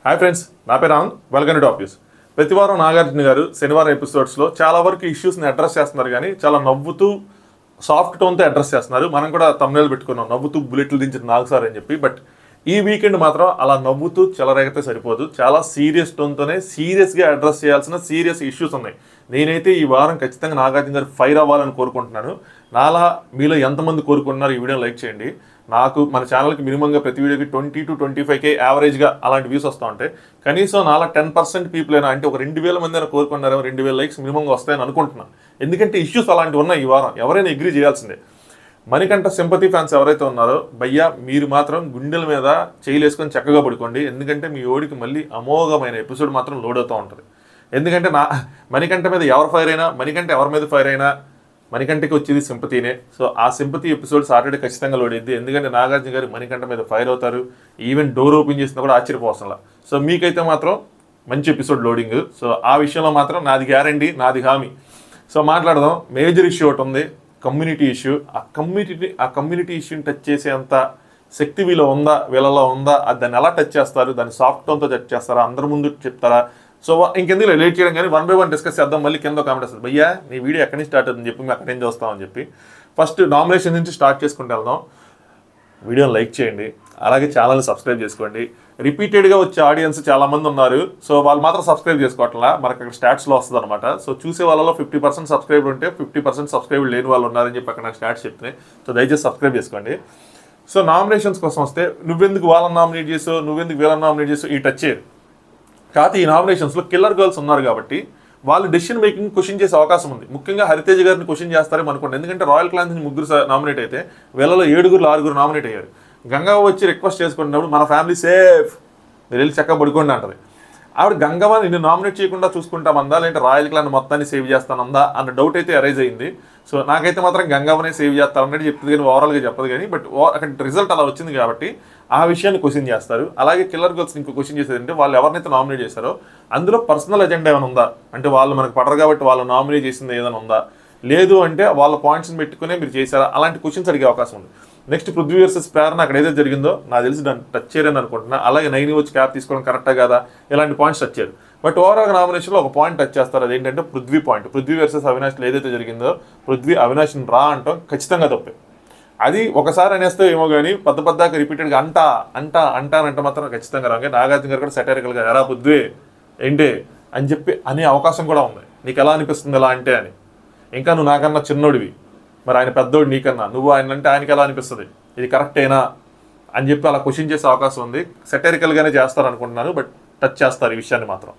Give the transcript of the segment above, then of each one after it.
Hi friends నా పేరు Anand welcome to office ప్రతి వారం నాగార్జున గారు శనివారం ఎపిసోడ్స్లో చాలా వరకు ఇష్యూస్ని అడ్రస్ చేస్తున్నారు కానీ చాలా నవ్వుతూ సాఫ్ట్ టోన్తో అడ్రస్ చేస్తున్నారు మనం కూడా తమ్నేలు పెట్టుకున్నాం నవ్వుతూ బుల్లెట్లు దించిన నాగు సార్ అని చెప్పి బట్ ఈ వీకెండ్ మాత్రం అలా నవ్వుతూ చెలరేగితే సరిపోదు చాలా సీరియస్ టోన్తోనే సీరియస్గా అడ్రస్ చేయాల్సిన సీరియస్ ఇష్యూస్ ఉన్నాయి నేనైతే ఈ వారం ఖచ్చితంగా నాగార్జున గారు ఫైర్ అవ్వాలని కోరుకుంటున్నాను నాలా మీలో ఎంతమంది కోరుకుంటున్నారు ఈ వీడియో లైక్ చేయండి నాకు మన ఛానల్కి మినిమంగా ప్రతి వీడియోకి twenty to twenty five K యావరేజ్గా అలాంటి వ్యూస్ వస్తూ ఉంటాయి కనీసం నాలా టెన్ పర్సెంట్ పీపుల్ అయినా అంటే ఒక రెండు వేల మంది అయినా కోరుకున్నారేమో రెండు వేల లైక్స్ మినిమంగా వస్తాయని అనుకుంటున్నాను ఎందుకంటే ఇష్యూస్ అలాంటివి ఉన్నాయి ఈ వారం ఎవరైనా అగ్రీ చేయాల్సిందే మణికంఠ సింపతి ఫ్యాన్స్ ఎవరైతే ఉన్నారో భయ్యా మీరు మాత్రం గుండెల మీద చేయలేసుకొని చక్కగా పడుకోండి ఎందుకంటే మీ ఓడికి మళ్ళీ అమోఘమైన ఎపిసోడ్ మాత్రం లోడ్ అవుతూ ఉంటుంది ఎందుకంటే నా మణికంఠ మీద ఎవరు ఫైర్ అయినా మణికంఠ ఎవరి మీద ఫైర్ అయినా మణికంఠకి వచ్చేది సింపతినే సో ఆ సింపతి ఎపిసోడ్ సాటర్డే ఖచ్చితంగా లోడ్ అయింది ఎందుకంటే నాగార్జున గారు మణికంఠ మీద ఫైర్ అవుతారు ఈవెన్ డోర్ ఓపెన్ చేసినా కూడా ఆశ్చర్యపోవసంలా సో మీకైతే మాత్రం మంచి ఎపిసోడ్ లోడింగ్ సో ఆ విషయంలో మాత్రం నాది గ్యారంటీ నాది హామీ సో మాట్లాడదాం మేజర్ ఇష్యూ ఒకటి ఉంది కమ్యూనిటీ ఇష్యూ ఆ కమ్యూనిటీ ఆ కమ్యూనిటీ ఇష్యూని టచ్ చేసేంత శక్తి వీళ్ళ ఉందా వీళ్ళలో ఉందా అది దాన్ని ఎలా టచ్ చేస్తారు దాన్ని సాఫ్ట్ టోన్తో టచ్ చేస్తారా అందరి ముందు చెప్తారా సో ఇంకెందుకు లేట్ చేయడం కానీ వన్ బై వన్ డిస్కస్ చేద్దాం మళ్ళీ కింద కామెంట్ వస్తుంది భయ్యా నీ వీడియో ఎక్కడి నుంచి స్టార్ట్ అవుతుందని చెప్పి మేము అక్కడి నుంచి వస్తామని చెప్పి ఫస్ట్ నామినేషన్ నుంచి స్టార్ట్ చేసుకుంటూ వెళ్దాం వీడియోని లైక్ చేయండి అలాగే ఛానల్ని సబ్స్క్రైబ్ చేసుకోండి రిపీటెడ్గా వచ్చే ఆడియన్స్ చాలా మంది ఉన్నారు సో వాళ్ళు మాత్రం సబ్స్క్రైబ్ చేసుకోవట్లా మనకు అక్కడ స్టాట్స్లో వస్తుంది అనమాట సో చూసే వాళ్ళలో ఫిఫ్టీ పర్సెంట్ సబ్స్క్రైబ్ ఉంటే ఫిఫ్టీ పర్సెంట్ సబ్స్క్రైబ్ లేని వాళ్ళు ఉన్నారని చెప్పి అక్కడ నాకు స్టాట్స్ చెప్తున్నాయి సో దయచేసి సబ్స్క్రైబ్ చేసుకోండి సో నామినేషన్స్ కోసం వస్తే నువ్వెందుకు వాళ్ళని నామినేట్ చేసావు నువ్వెందుకు వీళ్ళని నామినేట్ చేసావు ఈ టచ్ చేయరు కాకపోతే ఈ నామినేషన్స్లో కిల్లర్ గర్ల్స్ ఉన్నారు కాబట్టి వాళ్ళు డెసిషన్ మేకింగ్ క్వశ్చన్ చేసే అవకాశం ఉంది ముఖ్యంగా హరితేజ్ గారిని క్వశ్చన్ చేస్తారేమో అనుకోండి ఎందుకంటే రాయల్ క్లాన్స్ నుంచి ముగ్గురు నామినేట్ అయితే వీళ్ళలో ఏడుగురు ఆరుగురు నామినేట్ అయ్యారు గంగా వచ్చి రిక్వెస్ట్ చేసుకున్నప్పుడు మన ఫ్యామిలీ సేఫ్ మీరు వెళ్ళి చక్కగా పడుకోండి అంటది ఆవిడ గంగవ్వ నిన్ను నామినేట్ చేయకుండా చూసుకుంటామందా లేదంటే రాయల్ క్లాన్ మొత్తాన్ని సేవ్ చేస్తానందా అన్న డౌట్ అయితే అరైజ్ అయింది సో నాకైతే మాత్రం గంగవ్వనే సేవ్ చేస్తారన్నట్టు చెప్తుంది కానీ ఓవరాల్గా చెప్పదు కానీ బట్ అక్కడ రిజల్ట్ అలా వచ్చింది కాబట్టి ఆ విషయాన్ని క్వశ్చన్ చేస్తారు అలాగే కిల్లర్ గర్ల్స్ ఇంకో క్వశ్చన్ చేసేది అంటే వాళ్ళు ఎవరినైతే నామినేట్ చేశారో అందులో పర్సనల్ ఎజెండా ఏమైనా ఉందా అంటే వాళ్ళు మనకు పడరు కాబట్టి వాళ్ళు నామినేట్ చేసింది ఏదైనా ఉందా లేదు అంటే వాళ్ళ పాయింట్స్ని పెట్టుకునే మీరు చేశారా అలాంటి క్వశ్చన్స్ అడిగే అవకాశం ఉంది నెక్స్ట్ పృథ్వీ వర్సెస్ ప్రేరణ అక్కడ ఏదైతే జరిగిందో నాకు తెలిసి దాన్ని టచ్ చేయరని అనుకుంటున్నా అలాగే నైని వచ్చి క్యాప్ తీసుకోవడం కరెక్టా కదా ఇలాంటి పాయింట్స్ టచ్ చేయరు బట్ ఓవరాల్ నామినేషన్లో ఒక పాయింట్ టచ్ చేస్తారు అదేంటంటే పృథ్వీ పాయింట్ పృథ్వీ వర్సెస్ అవినాష్లో ఏదైతే జరిగిందో పృథ్వీ అవినాష్ని రా అంటాం ఖచ్చితంగా తప్పే అది ఒకసారి అనేస్తే ఏమో కానీ పెద్ద పెద్దగా రిపీటెడ్గా అంటా అంటా అంటానంటే మాత్రం ఖచ్చితంగా రాంగే నాగార్జున గారు కూడా సెటరికల్గా ఎరా పృథ్వీ ఏంటి అని చెప్పి అనే అవకాశం కూడా ఉంది నీకు ఎలా అనిపిస్తుంది ఎలా అంటే అని ఇంకా నువ్వు నాకన్నా చిన్నోడివి మరి ఆయన పెద్దోడు నీకన్నా నువ్వు ఆయన అంటే ఆయనకి ఎలా అనిపిస్తుంది ఇది కరెక్టేనా అని చెప్పి అలా క్వశ్చన్ చేసే అవకాశం ఉంది సెటరికల్గానే చేస్తారు అనుకుంటున్నాను బట్ టచ్ చేస్తారు ఈ విషయాన్ని మాత్రం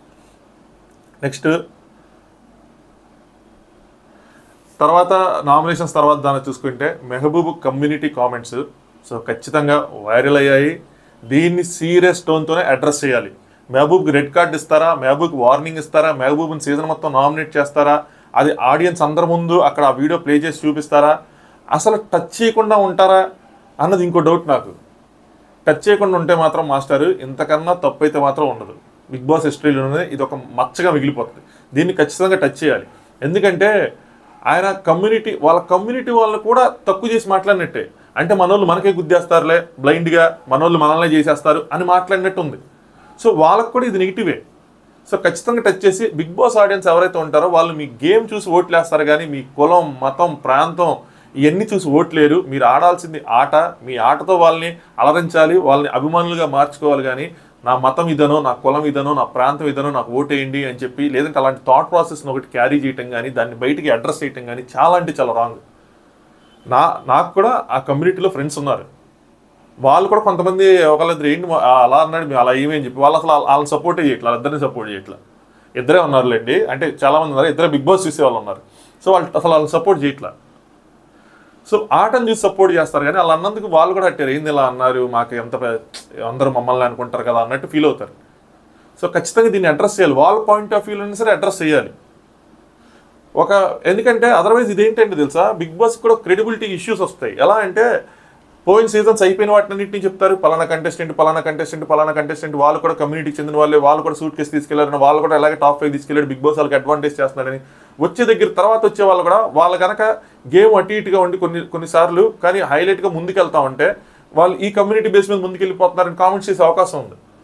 నెక్స్ట్ తర్వాత నామినేషన్స్ తర్వాత దాన్ని చూసుకుంటే మెహబూబ్ కమ్యూనిటీ కామెంట్స్ సో ఖచ్చితంగా వైరల్ అయ్యాయి దీన్ని సీరియస్ టోన్తోనే అడ్రస్ చేయాలి మెహబూబ్కి రెడ్ కార్డ్ ఇస్తారా మెహబూబ్కి వార్నింగ్ ఇస్తారా మెహబూబ్ని సీజన్ మొత్తం నామినేట్ చేస్తారా అది ఆడియన్స్ అందరి ముందు అక్కడ ఆ వీడియో ప్లే చేసి చూపిస్తారా అసలు టచ్ చేయకుండా ఉంటారా అన్నది ఇంకో డౌట్ నాకు టచ్ చేయకుండా ఉంటే మాత్రం మాస్టర్ ఇంతకన్నా తప్పు అయితే మాత్రం ఉండదు బిగ్ బాస్ హిస్టరీలోనే ఇది ఒక మచ్చగా మిగిలిపోతుంది దీన్ని ఖచ్చితంగా టచ్ చేయాలి ఎందుకంటే ఆయన కమ్యూనిటీ వాళ్ళ కమ్యూనిటీ వాళ్ళని కూడా తక్కువ చేసి మాట్లాడినట్టే అంటే మనోళ్ళు మనకే గుద్దేస్తారులే బ్లైండ్గా మనోళ్ళు మనల్ని చేసేస్తారు అని మాట్లాడినట్టు ఉంది సో వాళ్ళకు కూడా ఇది నెగిటివే సో ఖచ్చితంగా టచ్ చేసి బిగ్ బాస్ ఆడియన్స్ ఎవరైతే ఉంటారో వాళ్ళు మీ గేమ్ చూసి ఓట్లు వేస్తారు కానీ మీ కులం మతం ప్రాంతం ఇవన్నీ చూసి ఓట్లేరు మీరు ఆడాల్సింది ఆట మీ ఆటతో వాళ్ళని అలరించాలి వాళ్ళని అభిమానులుగా మార్చుకోవాలి కానీ నా మతం ఇదనో నా కులం ఇదనో నా ప్రాంతం ఇదనో నాకు ఓటేయండి అని చెప్పి లేదంటే అలాంటి థాట్ ప్రాసెస్ని ఒకటి క్యారీ చేయటం కానీ దాన్ని బయటికి అడ్రస్ చేయటం కానీ చాలా అంటే చాలా రాంగ్ నా నాకు కూడా ఆ కమ్యూనిటీలో ఫ్రెండ్స్ ఉన్నారు వాళ్ళు కూడా కొంతమంది ఒకళ్ళిద్దరు ఏంటి మా- అలా అన్నాడు మేము అలా ఏమని చెప్పి వాళ్ళు అసలు వాళ్ళని సపోర్ట్ చేయట్లా వాళ్ళిద్దరిని సపోర్ట్ చేయట్లా ఇద్దరే ఉన్నారులేండి అంటే చాలా మంది ఉన్నారు ఇద్దరే బిగ్ బాస్ చూసే వాళ్ళు ఉన్నారు సో వాళ్ళు అసలు వాళ్ళు సపోర్ట్ చేయట్లా సో ఆటను చూసి సపోర్ట్ చేస్తారు కానీ అలా అన్నందుకు వాళ్ళు కూడా అట్టారు ఏంది ఇలా అన్నారు మాకు ఎంత పె- అందరూ మమ్మల్ని అనుకుంటారు కదా అన్నట్టు ఫీల్ అవుతారు సో ఖచ్చితంగా దీన్ని అడ్రస్ చేయాలి వాళ్ళ పాయింట్ ఆఫ్ వ్యూలో సరే అడ్రస్ చేయాలి ఒక ఎందుకంటే అదర్వైజ్ ఇదేంటంటే తెలుసా బిగ్ బాస్ కూడా క్రెడిబిలిటీ ఇష్యూస్ వస్తాయి ఎలా అంటే పోయిన సీజన్స్ అయిపోయిన వాటిని చెప్తారు పలానా కంటెస్టెంట్ పలానా కంటెస్టెంట్ పలానా కంటెస్టెంట్ వాళ్ళు కూడా కమ్యూనిటీకి చెందిన వాళ్ళే వాళ్ళు కూడా సూట్ కేసు తీసుకెళ్లారని వాళ్ళు కూడా అలాగే టాప్ ఫైవ్ తీసుకెళ్ళాడు బిగ్ బాస్ వాళ్ళకి అడ్వాంటేజ్ చేస్తున్నాడని వచ్చే దగ్గర తర్వాత వచ్చే వాళ్ళు కూడా వాళ్ళ కనుక గేమ్ అటు ఇటుగా ఉండి కొన్ని కొన్నిసార్లు కానీ హైలైట్గా ముందుకెళ్తా ఉంటే వాళ్ళు ఈ కమ్యూనిటీ బేస్ మీద ముందుకెళ్ళిపోతున్నారని కామెంట్స్ చేసే అవకాశం ఉంది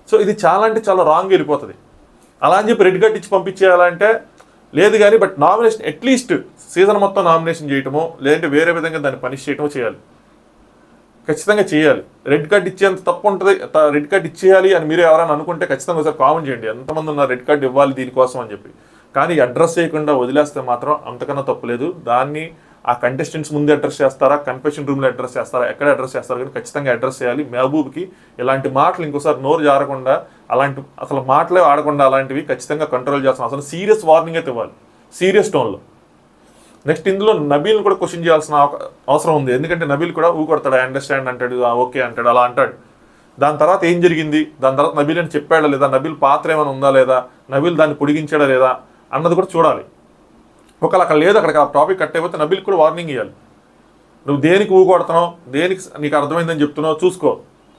సో ఇది చాలా అంటే చాలా రాంగ్ వెళ్ళిపోతుంది అలా అని చెప్పి రెడ్ కార్డ్ ఇచ్చి పంపించేయాలంటే లేదు కానీ బట్ నామినేషన్ అట్లీస్ట్ సీజన్ మొత్తం నామినేషన్ చేయటమో లేదంటే వేరే విధంగా దాన్ని పనిష్ చేయటమో చేయాలి ఖచ్చితంగా చేయాలి రెడ్ కార్డ్ ఇచ్చేంత తప్పు ఉంటుంది త- రెడ్ కార్డ్ ఇచ్చేయాలి అని మీరు ఎవరైనా అనుకుంటే ఖచ్చితంగా ఒకసారి కామెంట్ చేయండి ఎంతమంది ఉన్నారు రెడ్ కార్డ్ ఇవ్వాలి దీనికోసం అని చెప్పి కానీ అడ్రస్ చేయకుండా వదిలేస్తే మాత్రం అంతకన్నా తప్పులేదు దాన్ని ఆ కంటెస్టెంట్స్ ముందే అడ్రస్ చేస్తారా కన్ఫెషన్ రూమ్లో అడ్రస్ చేస్తారా ఎక్కడ అడ్రస్ చేస్తారా కానీ ఖచ్చితంగా అడ్రస్ చేయాలి మహబూబ్కి ఇలాంటి మాటలు ఇంకోసారి నోరు జారకుండా అలాంటి అసలు మాటలే ఆడకుండా అలాంటివి ఖచ్చితంగా కంట్రోల్ చేస్తాం అసలు సీరియస్ వార్నింగ్ అయితే ఇవ్వాలి సీరియస్ టోన్లో నెక్స్ట్ ఇందులో నబీల్ కూడా క్వశ్చన్ చేయాల్సిన అవక- అవసరం ఉంది ఎందుకంటే నబీల్ కూడా ఊ కొడతాడు ఐ అండర్స్టాండ్ అంటాడు "ఆ, ఓకే అంటాడు అలా అంటాడు దాని తర్వాత ఏం జరిగింది దాని తర్వాత నబీల్ అని చెప్పాడా లేదా నబీల్ పాత్ర ఏమైనా ఉందా లేదా నబీల్ దాన్ని పొడిగించాడా లేదా అన్నది కూడా చూడాలి ఒకవేళ అక్కడ లేదు అక్కడ టాపిక్ కట్ అయిపోతే నబీల్ కూడా వార్నింగ్ ఇవ్వాలి నువ్వు దేనికి ఊ కొడుతున్నావు దేనికి నీకు అర్థమైందని చెప్తున్నావు చూసుకో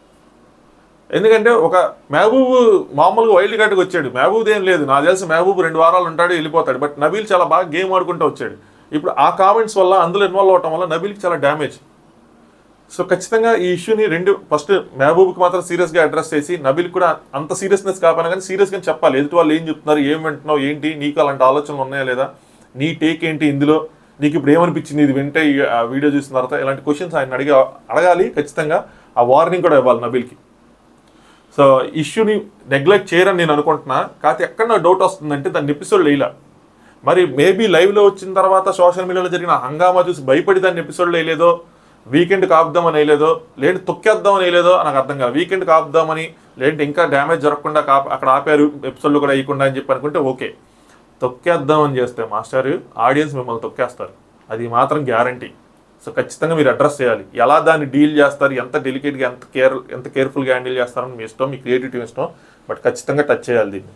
ఎందుకంటే ఒక మహబూబ్ మామూలుగా వైల్డ్ కార్డ్కి వచ్చాడు మహబూబ్ ఏం లేదు నాకు తెలిసి మహబూబ్ రెండు వారాలు ఉంటాడు వెళ్ళిపోతాడు బట్ నబీల్ చాలా బాగా గేమ్ ఆడుకుంటూ వచ్చాడు ఇప్పుడు ఆ కామెంట్స్ వల్ల అందులో ఇన్వాల్వ్ అవటం వల్ల నబీల్కి చాలా డ్యామేజ్ సో ఖచ్చితంగా ఈ ఇష్యూని రెండు ఫస్ట్ మహబూబ్కి మాత్రం సీరియస్గా అడ్రస్ చేసి నబీల్ కూడా అంత సీరియస్నెస్ కాకపోయినా కానీ సీరియస్గా చెప్పాలి ఎదుటి వాళ్ళు ఏం చెప్తున్నారు ఏం వింటున్నావు ఏంటి నీకు అలాంటి ఆలోచనలు ఉన్నాయా లేదా నీ టేక్ ఏంటి ఇందులో నీకు ఇప్పుడు ఏమనిపించింది ఇది వింటే ఈ ఆ వీడియో చూసిన తర్వాత ఇలాంటి క్వశ్చన్స్ ఆయన అడిగా అడగాలి ఖచ్చితంగా ఆ వార్నింగ్ కూడా ఇవ్వాలి నబీల్కి సో ఇష్యూని నెగ్లెక్ట్ చేయరని నేను అనుకుంటున్నా కాకపోతే ఎక్కడ నాకు డౌట్ వస్తుందంటే దాన్ని ఎపిసోడ్ వేయలా మరి మేబీ లైవ్లో వచ్చిన తర్వాత సోషల్ మీడియాలో జరిగిన హంగామా చూసి భయపడి దాన్ని ఎపిసోడ్లో వేయలేదో వీకెండ్ కాపుదామని వేయలేదో లేదంటే తొక్కేద్దామని వేయలేదో నాకు అర్థం కాదు వీకెండ్ కాపుదామని లేదంటే ఇంకా డ్యామేజ్ జరగకుండా కాప అక్కడ ఆపారు ఎపిసోడ్లో కూడా వేయకుండా అని చెప్పి అనుకుంటే ఓకే తొక్కేద్దామని చేస్తే మాస్టర్ ఆడియన్స్ మిమ్మల్ని తొక్కేస్తారు అది మాత్రం గ్యారంటీ సో ఖచ్చితంగా మీరు అడ్రస్ చేయాలి ఎలా దాన్ని డీల్ చేస్తారు ఎంత డెలికేట్గా ఎంత కేర్ ఎంత కేర్ఫుల్గా హ్యాండిల్ చేస్తారని మీ ఇష్టం మీ క్రియేటివిటీ ఇష్టం బట్ ఖచ్చితంగా టచ్ చేయాలి దీన్ని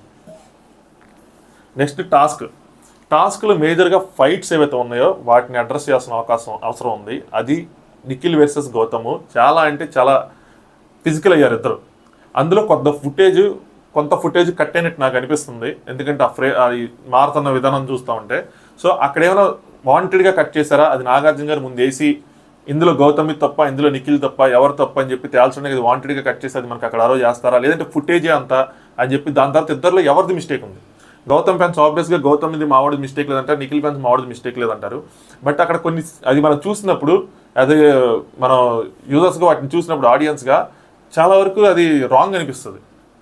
నెక్స్ట్ టాస్క్ టాస్క్లు మేజర్గా ఫైట్స్ ఏవైతే ఉన్నాయో వాటిని అడ్రస్ చేయాల్సిన అవకాశం అవసరం ఉంది అది నిఖిల్ వర్సెస్ గౌతము చాలా అంటే చాలా ఫిజికల్ అయ్యారు ఇద్దరు అందులో కొంత ఫుటేజ్ కొంత ఫుటేజ్ కట్ అయినట్టు నాకు అనిపిస్తుంది ఎందుకంటే ఆ ఫ్రే అది మారుతున్న విధానం చూస్తూ ఉంటే సో అక్కడ ఏమైనా వాంటెడ్గా కట్ చేశారా అది నాగార్జున గారు ముందు వేసి ఇందులో గౌతమి తప్ప ఇందులో నిఖిల్ తప్ప ఎవరు తప్ప అని చెప్పి తేల్చడం ఇది వాంటెడ్గా కట్ చేసి అది మనకి అక్కడ అరో చేస్తారా లేదంటే ఫుటేజే అంతా అని చెప్పి దాని తర్వాత ఇద్దరిలో ఎవరిది మిస్టేక్ ఉంది గౌతమ్ ఫ్యాన్స్ ఆబ్వియస్గా గౌతమ్ది మావాడిది మిస్టేక్ లేదంటారు నిఖిల్ ఫ్యాన్స్ మావాడిది మిస్టేక్ లేదంటారు బట్ అక్కడ కొన్ని అది మనం చూసినప్పుడు అదే మనం యూజర్స్గా వాటిని చూసినప్పుడు ఆడియన్స్గా చాలా వరకు అది రాంగ్ అనిపిస్తుంది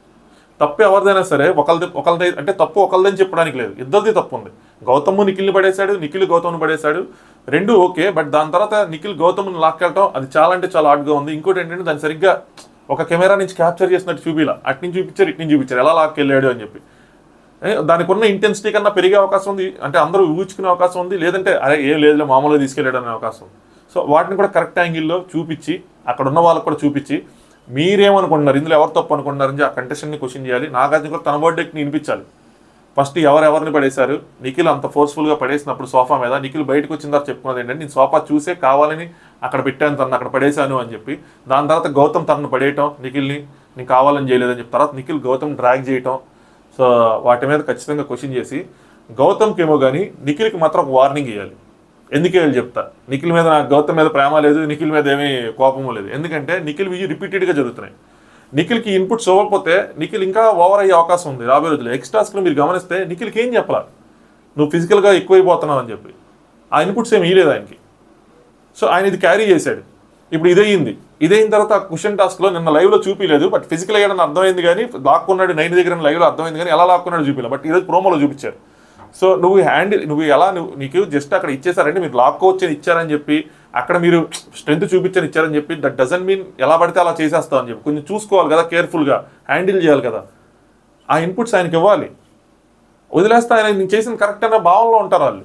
తప్పు ఎవరిదైనా సరే ఒకళ్ళది ఒకళ్ళది అంటే తప్పు ఒకళ్ళదని చెప్పడానికి లేదు ఇద్దరిది తప్పు ఉంది గౌతమ్ నిఖిల్ని పడేశాడు నిఖిల్ గౌతమ్ని పడేశాడు రెండు ఓకే బట్ దాని తర్వాత నిఖిల్ గౌతమ్ని లాక్కెళ్ళటం అది చాలా అంటే చాలా హార్డ్గా ఉంది ఇంకోటి ఏంటంటే దాన్ని సరిగ్గా ఒక కెమెరా నుంచి క్యాప్చర్ చేసినట్టు చూపిలా అటు నుంచి చూపించారు ఇటు నుంచి చూపించారు ఎలా లాక్కెళ్ళాడు అని చెప్పి ఏ, దానికి ఉన్న ఇంటెన్సిటీ కన్నా పెరిగే అవకాశం ఉంది అంటే అందరూ ఊహించుకునే అవకాశం ఉంది లేదంటే అరే ఏం లేదులే మామూలుగా తీసుకెళ్ళాడు అనే అవకాశం ఉంది. సో వాటిని కూడా కరెక్ట్ యాంగిల్లో చూపించి అక్కడ ఉన్న వాళ్ళకి కూడా చూపించి మీరేమనుకుంటున్నారు ఇందులో ఎవరు తప్పు అనుకుంటున్నారని ఆ కంటెస్టెంట్ని క్వశ్చన్ చేయాలి నాగార్జున కూడా తన బర్త్డేకి వినిపించాలి ఫస్ట్ ఎవరెవరిని పడేశారు నిఖిల్ అంత ఫోర్స్ఫుల్గా పడేసినప్పుడు సోఫా మీద నిఖిల్ బయటకు వచ్చిన తర్వాత చెప్పుకున్నది ఏంటంటే నేను సోఫా చూసే కావాలని అక్కడ పెట్టాను తను అక్కడ పడేశాను అని చెప్పి దాని తర్వాత గౌతమ్ తనను పడేయటం నిఖిల్ని నేను కావాలని చేయలేదని చెప్పి తర్వాత నిఖిల్ గౌతమ్ డ్రాగ్ చేయటం సో వాటి మీద ఖచ్చితంగా క్వశ్చన్ చేసి గౌతమ్కి ఏమో కానీ నిఖిల్కి మాత్రం ఒక వార్నింగ్ ఇవ్వాలి ఎందుకే వెళ్ళి చెప్తా నిఖిల్ మీద నాకు గౌతమ్ మీద ప్రేమ లేదు నిఖిల్ మీద ఏమీ కోపము లేదు ఎందుకంటే నిఖిల్ విజయ్ రిపీటెడ్గా జరుగుతున్నాయి నిఖిల్కి ఇన్పుట్స్ ఇవ్వకపోతే నిఖిల్ ఇంకా ఓవర్ అయ్యే అవకాశం ఉంది రాబోయే రోజుల్లో ఎక్స్ట్రాస్లో మీరు గమనిస్తే నిఖిల్కి ఏం చెప్పాలి నువ్వు ఫిజికల్గా ఎక్కువైపోతున్నావు అని చెప్పి ఆ ఇన్పుట్స్ ఏమి ఇవ్వలేదు ఆయనకి సో ఆయన ఇది క్యారీ చేశాడు ఇప్పుడు ఇదయింది ఇదైన తర్వాత క్వశ్చన్ టాస్క్లో నిన్న లైవ్లో చూపించలేదు బట్ ఫిజికల్ అయ్యాడని అర్థమైంది కానీ లాక్కున్నాడు నైన్ దగ్గర లైవ్లో అర్థమైంది కానీ ఎలా లాక్కున్నాడు చూపించలేదు బట్ ఈరోజు ప్రోమోలో చూపించారు సో నువ్వు హ్యాండిల్ నువ్వు ఎలా నువ్వు నీకు జస్ట్ అక్కడ ఇచ్చేసారంటే మీరు లాక్కోవచ్చు అని ఇచ్చారని చెప్పి అక్కడ మీరు స్ట్రెంత్ చూపించని ఇచ్చారని చెప్పి దట్ డజన్ మీన్ ఎలా పడితే అలా చేసేస్తావు అని చెప్పి కొంచెం చూసుకోవాలి కదా కేర్ఫుల్గా హ్యాండిల్ చేయాలి కదా ఆ ఇన్పుట్స్ ఆయనకి ఇవ్వాలి వదిలేస్తే ఆయన నేను చేసిన కరెక్ట్ అనే భావంలో ఉంటారు వాళ్ళు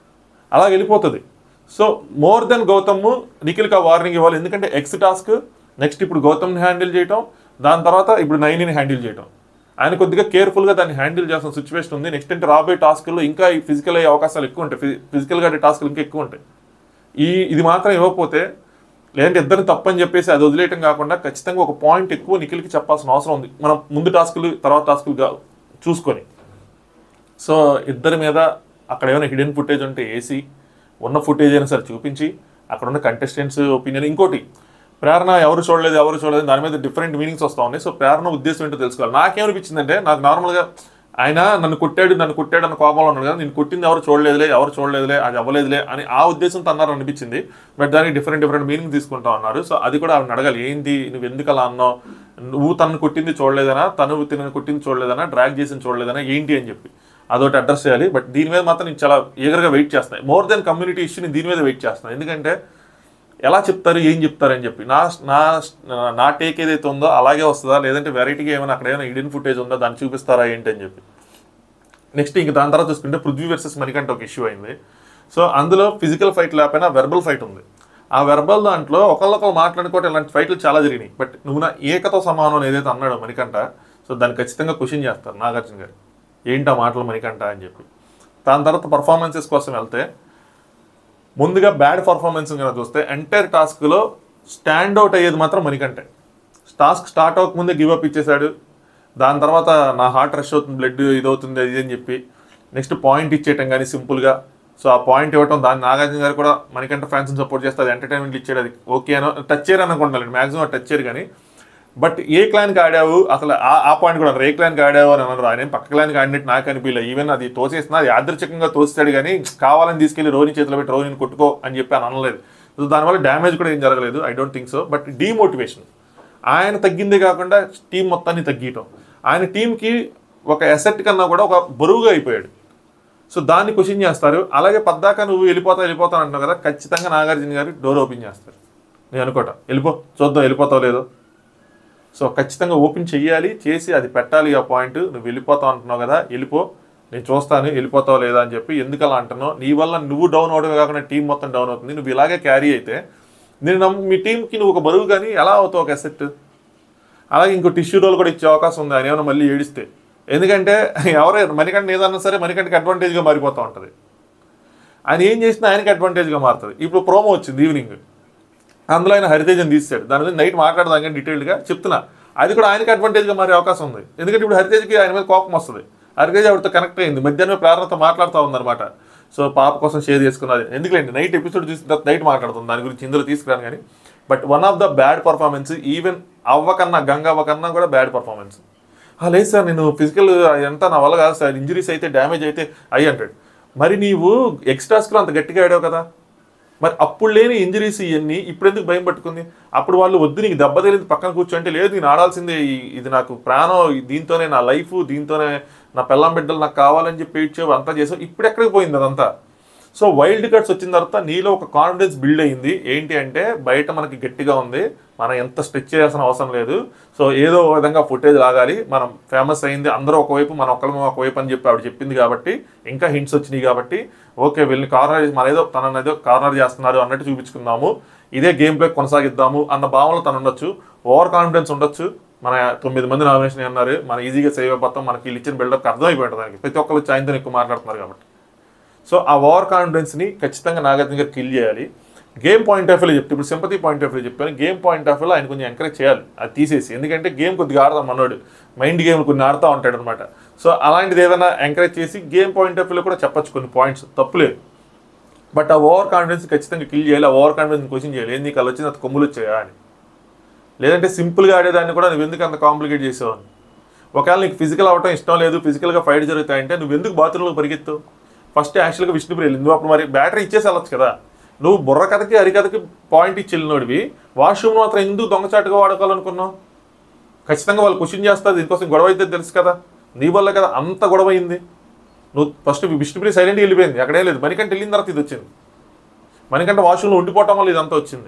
అలా వెళ్ళిపోతుంది సో మోర్ దెన్ గౌతమ్ నిఖిల్కి ఆ వార్నింగ్ ఇవ్వాలి ఎందుకంటే ఎక్స్ టాస్క్ నెక్స్ట్ ఇప్పుడు గౌతమ్ని హ్యాండిల్ చేయటం దాని తర్వాత ఇప్పుడు నైనిని హ్యాండిల్ చేయటం ఆయన కొద్దిగా కేర్ఫుల్గా దాన్ని హ్యాండిల్ చేసిన సిచ్యువేషన్ ఉంది నెక్స్ట్ అంటే రాబోయే టాస్క్లో ఇంకా ఈ ఫిజికల్ అయ్యే అవకాశాలు ఎక్కువ ఉంటాయి ఫిజికల్గా అయ్యే టాస్క్లు ఇంకా ఎక్కువ ఉంటాయి ఈ ఇది మాత్రం ఇవ్వకపోతే లేదంటే ఇద్దరిని తప్పని చెప్పేసి అది వదిలేయటం కాకుండా ఖచ్చితంగా ఒక పాయింట్ ఎక్కువ నిఖిల్కి చెప్పాల్సిన అవసరం ఉంది మనం ముందు టాస్కులు తర్వాత టాస్కులు గా- చూసుకొని సో ఇద్దరి మీద అక్కడ ఏమైనా హిడెన్ ఫుటేజ్ ఉంటే వేసి ఉన్న ఫుటేజ్ అయినా సరే చూపించి అక్కడ ఉన్న కంటెస్టెంట్స్ ఒపీనియన్ ఇంకోటి ప్రేరణ ఎవరు చూడలేదు ఎవరు చూడలేదు దాని మీద డిఫరెంట్ మీనింగ్స్ వస్తూ ఉన్నాయి సో ప్రేరణ ఉద్దేశం ఏంటో తెలుసుకోవాలి నాకేమనిపించిందంటే నాకు నార్మల్గా ఆయన నన్ను కొట్టాడు నన్ను కొట్టాడు అన్న కోపంలో ఉన్నాడు కదా నేను కొట్టింది ఎవరు చూడలేదులే ఎవరు చూడలేదులే అది అవ్వలేదులే అని ఆ ఉద్దేశంతో అన్నారు అనిపించింది బట్ దానికి డిఫరెంట్ డిఫరెంట్ మీనింగ్ తీసుకుంటా ఉన్నారు సో అది కూడా ఆవిడ అడగాలి ఏంటి నువ్వు ఎందుకు అలా అన్నావు నువ్వు తనను కొట్టింది చూడలేదనా తను తినను కొట్టింది చూడలేదనా డ్రాగ్ చేసింది చూడలేదనా ఏంటి అని చెప్పి అదొకటి అడ్రస్ చేయాలి బట్ దీని మీద మాత్రం నేను చాలా ఈగర్గా వెయిట్ చేస్తాను మోర్ దెన్ కమ్యూనిటీ ఇష్యూని దీని మీద వెయిట్ చేస్తాను ఎందుకంటే ఎలా చెప్తారు ఏం చెప్తారు అని చెప్పి నా నా నా టేక్ ఏదైతే ఉందో అలాగే వస్తుందా లేదంటే వెరైటీగా ఏమైనా అక్కడ ఏమైనా ఇడియన్ ఫుటేజ్ ఉందో దాన్ని చూపిస్తారా ఏంటి అని చెప్పి నెక్స్ట్ ఇంక దాని తర్వాత చూసుకుంటే పృథ్వీ వర్సెస్ మణికంఠ ఒక ఇష్యూ అయింది సో అందులో ఫిజికల్ ఫైట్ లేకపోయినా వెర్బల్ ఫైట్ ఉంది ఆ వెర్బల్ దాంట్లో ఒకళ్ళొకరు మాట్లాడుకోవటం ఇలాంటి ఫైట్లు చాలా జరిగినాయి బట్ నువ్వు నా ఏకతో సమానం అని ఏదైతే అన్నాడో మణికంఠ సో దాన్ని ఖచ్చితంగా క్వశ్చన్ చేస్తారు నాగార్జున గారు ఏంటి ఆ మాటలు మణికంఠ అని చెప్పి దాని తర్వాత పర్ఫార్మెన్సెస్ కోసం వెళ్తే ముందుగా బ్యాడ్ పర్ఫార్మెన్స్ కనుక చూస్తే ఎంటైర్ టాస్క్లో స్టాండ్ అవుట్ అయ్యేది మాత్రం మణికంటే టాస్క్ స్టార్ట్ అవ్వకముందే గివ్ అప్ ఇచ్చేశాడు దాని తర్వాత నా హార్ట్ రష్ అవుతుంది బ్లడ్ ఇదవుతుంది అది ఇది అని చెప్పి నెక్స్ట్ పాయింట్ ఇచ్చేయటం కానీ సింపుల్గా సో ఆ పాయింట్ ఇవ్వటం దాన్ని నాగార్జున గారు కూడా మనకంటే ఫ్యాన్స్ సపోర్ట్ చేస్తే అది ఎంటర్టైన్మెంట్ ఇచ్చాడు అది ఓకే అనో టచ్ చేయరు అనుకుంటాను మాక్సిమం టచ్ చేయరు కానీ బట్ ఏ క్లాన్కి ఆడావు అసలు ఆ ఆ పాయింట్ కూడా అన్నారు. ఏ క్లాన్కి ఆడావు అని అన్నారు ఆయన ఏం పక్క క్లాన్కి ఆడినట్టు నాకు అనిపించలేదు ఈవెన్ అది తోసేసిన అది యాదృచ్ఛికంగా తోస్తాడు కానీ కావాలని తీసుకెళ్లి రోని చేతిలో పెట్టి రోనిని కొట్టుకో అని చెప్పి అని అనలేదు సో దానివల్ల డ్యామేజ్ కూడా ఏం జరగలేదు I don't think so but demotivation ఆయన తగ్గిందే కాకుండా టీం మొత్తాన్ని తగ్గియటం ఆయన టీంకి ఒక ఎసెట్ కన్నా కూడా ఒక బరువుగా అయిపోయాడు సో దాన్ని క్వశ్చన్ చేస్తారు అలాగే పద్దాక నువ్వు వెళ్ళిపోతావు వెళ్ళిపోతావు అంటున్నావు కదా ఖచ్చితంగా నాగార్జున గారు డోర్ ఓపెన్ చేస్తారు నేను అనుకోట వెళ్ళిపో చూద్దాం వెళ్ళిపోతావు లేదో సో ఖచ్చితంగా ఓపెన్ చెయ్యాలి చేసి అది పెట్టాలి ఆ పాయింట్ నువ్వు వెళ్ళిపోతావు అంటున్నావు కదా వెళ్ళిపో నేను చూస్తాను వెళ్ళిపోతావు లేదా అని చెప్పి ఎందుకు అలా అంటున్నావు నీ వల్ల నువ్వు డౌన్ అవడమే కాకుండా టీం మొత్తం డౌన్ అవుతుంది నువ్వు ఇలాగే క్యారీ అయితే నేను నమ్ము- మీ టీంకి నువ్వు ఒక బరువు కానీ ఎలా అవుతావు ఒక అసెట్ అలాగే ఇంకో టిష్యూ రోల్ కూడా ఇచ్చే అవకాశం ఉంది ఆయన ఏమైనా మళ్ళీ ఏడిస్తే ఎందుకంటే ఎవరైనా మణికంఠ ఏదన్నా సరే మణికంఠకి అడ్వాంటేజ్గా మారిపోతూ ఉంటుంది ఆయన ఏం చేసినా ఆయనకి అడ్వాంటేజ్గా మారుతుంది ఇప్పుడు ప్రోమో వచ్చింది ఈవినింగ్ అందులో ఆయన హరితేజన్ తీసాడు దాని మీద నైట్ మాట్లాడదాం కానీ డీటెయిల్డ్గా చెప్తున్నా అది కూడా ఆయనకి అడ్వాంటేజ్గా మారే అవకాశం ఉంది ఎందుకంటే ఇప్పుడు హరితేజ్కి ఆయన మీద కోపం వస్తుంది హరితేజ్ ఆవిడతో కనెక్ట్ అయింది మధ్యాహ్నం ప్రారంభంతో మాట్లాడుతూ ఉందన్నమాట సో పాప కోసం షేర్ చేసుకున్నది ఎందుకంటే నైట్ ఎపిసోడ్ చూసిన తర్వాత నైట్ మాట్లాడుతుంది దాని గురించి ఇందులో తీసుకురాను కానీ but one of the bad performance even అవ్వకన్నా గంగ అవ్వకన్నా కూడా బ్యాడ్ పర్ఫార్మెన్స్ లేదు సార్ నేను ఫిజికల్ ఎంత నా వల్ల కాదు సార్ ఇంజరీస్ అయితే డ్యామేజ్ అయితే అయ్యి అంటాడు మరి నీవు ఎక్స్ట్రాస్లో అంత గట్టిగా ఆడావు కదా మరి అప్పుడు లేని ఇంజరీస్ ఇవన్నీ ఇప్పుడు ఎందుకు భయం పట్టుకుంది అప్పుడు వాళ్ళు వద్దు నీకు దెబ్బ తగిలింది పక్కన కూర్చోంటే లేదు నేను ఆడాల్సిందే ఈ- ఇది నాకు ప్రాణం దీంతోనే నా లైఫ్ దీంతోనే నా పెళ్ళం బిడ్డలు నాకు కావాలని చెప్పి ఇచ్చేవి అంతా చేసావు ఇప్పుడు ఎక్కడికి పోయింది అదంతా సో వైల్డ్ కార్డ్స్ వచ్చిన తర్వాత నీలో ఒక కాన్ఫిడెన్స్ బిల్డ్ అయింది ఏంటి అంటే బయట మనకి గట్టిగా ఉంది మనం ఎంత స్ట్రెచ్ చేయాల్సిన అవసరం లేదు సో ఏదో ఒక విధంగా ఫుటేజ్ లాగాలి మనం ఫేమస్ అయింది అందరూ ఒకవైపు మన ఒక్కళ్ళం ఒకవైపు అని చెప్పి ఆవిడ చెప్పింది కాబట్టి ఇంకా హింట్స్ వచ్చినాయి కాబట్టి ఓకే వీళ్ళని కార్నర్ మన ఏదో తనని ఏదో కార్నర్ చేస్తున్నారు అన్నట్టు చూపించుకుందాము ఇదే గేమ్ ప్లే కొనసాగిద్దాము అన్న భావనలో తను ఉండొచ్చు ఓవర్ కాన్ఫిడెన్స్ ఉండొచ్చు మన తొమ్మిది మంది నామినేషన్ అన్నారు మన ఈజీగా సేవ్ అయిపోతాం మనకి వీళ్ళు ఇచ్చిన బిల్డప్ అర్థమైపోయి ఉంటుంది దానికి ప్రతి ఒక్కరు సాయంత్రం ఎక్కువ మాట్లాడుతున్నారు కాబట్టి సో ఆ ఓవర్ కాన్ఫిడెన్స్ని ఖచ్చితంగా నాగార్జున గారు కిల్ చేయాలి గేమ్ పాయింట్ ఆఫ్ వ్యూలో చెప్తే ఇప్పుడు సింపతి పాయింట్ ఆఫ్ వ్యూ చెప్పాను గేమ్ పాయింట్ ఆఫ్ వ్యూలో ఆయన కొంచెం ఎంకరేజ్ చేయాలి అది తీసేసి ఎందుకంటే గేమ్ కొద్దిగా ఆడదాం మనోడు మైండ్ గేమ్ కొన్ని ఆడుతూ ఉంటాడు అనమాట సో అలాంటిది ఏదైనా ఎంకరేజ్ చేసి గేమ్ పాయింట్ ఆఫ్ వ్యూలో కూడా చెప్పొచ్చు కొన్ని పాయింట్స్ తప్పులేదు బట్ ఆ ఓవర్ కాన్ఫిడెన్స్ ఖచ్చితంగా కిల్ చేయాలి ఆ ఓవర్ కాన్ఫిడెన్స్ క్వశ్చన్ చేయాలి ఏంది నీకు అలా వచ్చింది అది కొమ్ములు వచ్చాయా అని లేదంటే సింపుల్గా ఆడేదాన్ని కూడా నువ్వు ఎందుకు అంత కాంప్లికేట్ చేసావు అని ఒకవేళ నీకు ఫిజికల్ అవటం ఇష్టం లేదు ఫిజికల్గా ఫైట్ జరుగుతాయంటే నువ్వు ఎందుకు బాత్రూంలో పరిగెత్తావు ఫస్ట్ యాక్చువల్గా విష్ణుప్రియ వెళ్ళింది నువ్వు అప్పుడు మరి బ్యాటరీ ఇచ్చేసి వెళ్ళొచ్చు కదా నువ్వు బుర్ర కథకి అరికథకి పాయింట్ ఇచ్చి వెళ్ళినోడివి వాష్రూమ్ మాత్రం ఎందుకు దొంగచాటుగా వాడుకోవాలనుకున్నావు ఖచ్చితంగా వాళ్ళు క్వశ్చన్ చేస్తారు దీనికోసం గొడవ అయితే తెలుసు కదా నీ వల్ల కదా అంత గొడవ అయింది నువ్వు ఫస్ట్ విష్ణుప్రియ సైలెంట్గా వెళ్ళిపోయింది అక్కడే లేదు మణికంట వెళ్ళిన తర్వాత ఇది వచ్చింది మణికంట వాష్రూమ్లో ఉండిపోవటం వల్ల ఇదంతా వచ్చింది